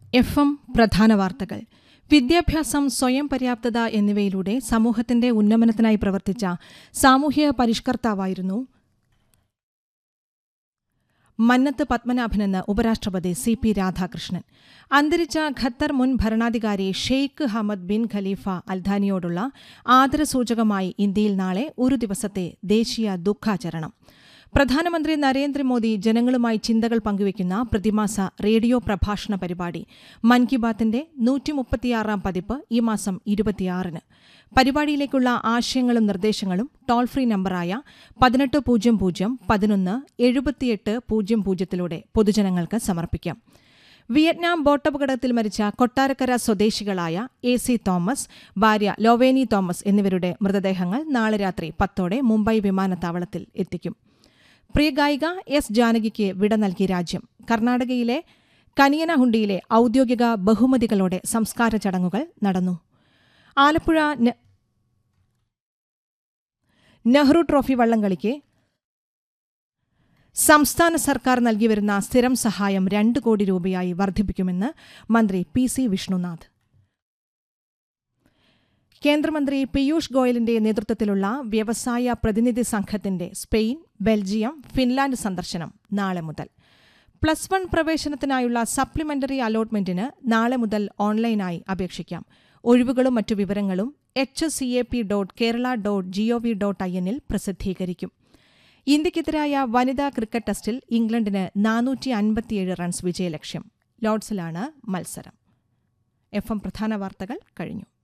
F M പ്രധാന വാർത്തകൾ വിദ്യാഭ്യാസം സ്വയം പര്യാപ്തത എന്നിവയിലൂടെ സമൂഹത്തിന്റെ ഉന്നമനത്തിനായി പ്രവർത്തിച്ച സാമൂഹ്യ പരിഷ്കർത്താവായിരുന്നു മന്നത്ത് പത്മനാഭനെന്ന് ഉപരാഷ്ട്രപതി സി പി രാധാകൃഷ്ണൻ അന്തരിച്ച ഖത്തർ മുൻ ഭരണാധികാരി ഷെയ്ഖ് ഹമദ് ബിൻ ഖലീഫ അൽധാനിയോടുള്ള ആദരസൂചകമായി ഇന്ത്യയിൽ നാളെ ഒരു ദിവസത്തെ ദേശീയ ദുഃഖാചരണം പ്രധാനമന്ത്രി നരേന്ദ്രമോദി ജനങ്ങളുമായി ചിന്തകൾ പങ്കുവയ്ക്കുന്ന പ്രതിമാസ റേഡിയോ പ്രഭാഷണ പരിപാടി മൻ കി ബാത്തിന്റെ നൂറ്റിമുപ്പത്തിയാറാം പതിപ്പ് ഈ മാസം ഇരുപത്തിയാറിന് പരിപാടിയിലേക്കുള്ള ആശയങ്ങളും നിർദ്ദേശങ്ങളും ടോൾ ഫ്രീ നമ്പറായ പതിനെട്ട് പൂജ്യം പൂജ്യം പതിനൊന്ന് എഴുപത്തിയെട്ട് പൂജ്യം പൂജ്യത്തിലൂടെ പൊതുജനങ്ങൾക്ക് സമർപ്പിക്കാം വിയറ്റ്നാം ബോട്ടപകടത്തിൽ മരിച്ച കൊട്ടാരക്കര സ്വദേശികളായ എ സി തോമസ് ഭാര്യ ലോവേനി തോമസ് എന്നിവരുടെ മൃതദേഹങ്ങൾ നാളെ രാത്രി പത്തോടെ മുംബൈ വിമാനത്താവളത്തിൽ എത്തിക്കും പ്രിയ ഗായിക എസ് ജാനകിക്ക് വിട നൽകി രാജ്യം കർണാടകയിലെ കനിയനഹുണ്ടിയിലെ ഔദ്യോഗിക ബഹുമതികളോടെ സംസ്കാര ചടങ്ങുകൾ നടന്നു ആലപ്പുഴ ന- നെഹ്റു ട്രോഫി വള്ളംകളിക്ക് സംസ്ഥാന സർക്കാർ നൽകിവരുന്ന സ്ഥിരം സഹായം രണ്ട് കോടി രൂപയായി വർദ്ധിപ്പിക്കുമെന്ന് മന്ത്രി പി സി വിഷ്ണുനാഥ് കേന്ദ്രമന്ത്രി പീയൂഷ് ഗോയലിന്റെ നേതൃത്വത്തിലുള്ള വ്യവസായ പ്രതിനിധി സംഘത്തിന്റെ സ്പെയിൻ ബെൽജിയം ഫിൻലാൻഡ് സന്ദർശനം നാളെ മുതൽ പ്ലസ് വൺ പ്രവേശനത്തിനായുള്ള സപ്ലിമെന്ററി അലോട്ട്മെന്റിന് നാളെ മുതൽ ഓൺലൈനായി അപേക്ഷിക്കാം ഒഴിവുകളും മറ്റു വിവരങ്ങളും H C A P dot Kerala dot G O V dot I എന്നിൽ പ്രസിദ്ധീകരിക്കും ഇന്ത്യക്കെതിരായ വനിതാ ക്രിക്കറ്റ് ടെസ്റ്റിൽ ഇംഗ്ലണ്ടിന് നാനൂറ്റി അൻപത്തിയേഴ് റൺസ് വിജയലക്ഷ്യം ലോർഡ്സിലാണ് മത്സരം എഫ് എം പ്രധാന വാർത്തകൾ കഴിഞ്ഞു